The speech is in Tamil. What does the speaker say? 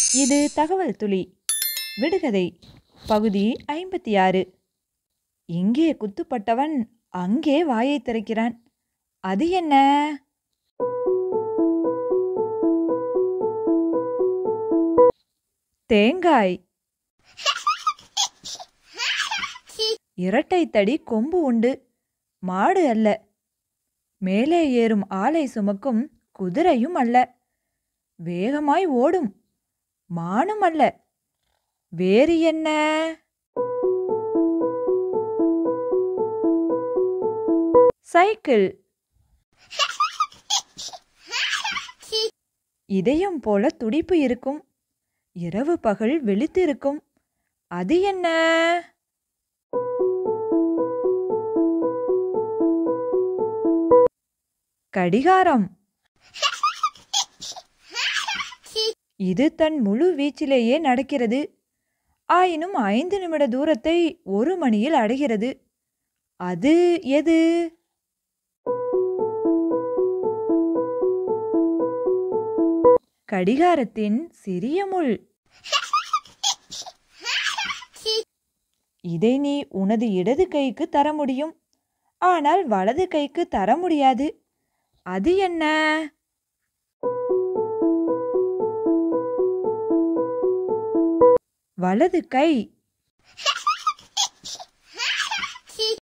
இது தகவல் துளி விடுகதை பகுதி ஐம்பத்தி ஆறு இங்கே குத்துப்பட்டவன் அங்கே வாயை திறக்கிறான் அது என்ன தேங்காய் இரட்டை தடி கொம்பு உண்டு மாடு அல்ல மேலே ஏறும் ஆளை சுமக்கும் குதிரையும் அல்ல வேகமாய் ஓடும் மானும் அல்ல வேறு என்ன சைக்கிள் இதயம் போல துடிப்பு இருக்கும் இரவு பகல் விழித்திருக்கும் அது என்ன கடிகாரம் இது தன் முழு வீச்சிலேயே நடக்கிறது ஆயினும் ஐந்து நிமிட தூரத்தை ஒரு மணியில் அடைகிறது அது எது கடிகாரத்தின் சிறிய முள் இதை நீ உனது இடது கைக்கு தர முடியும் ஆனால் வலது கைக்கு தர முடியாது அது என்ன வலது கை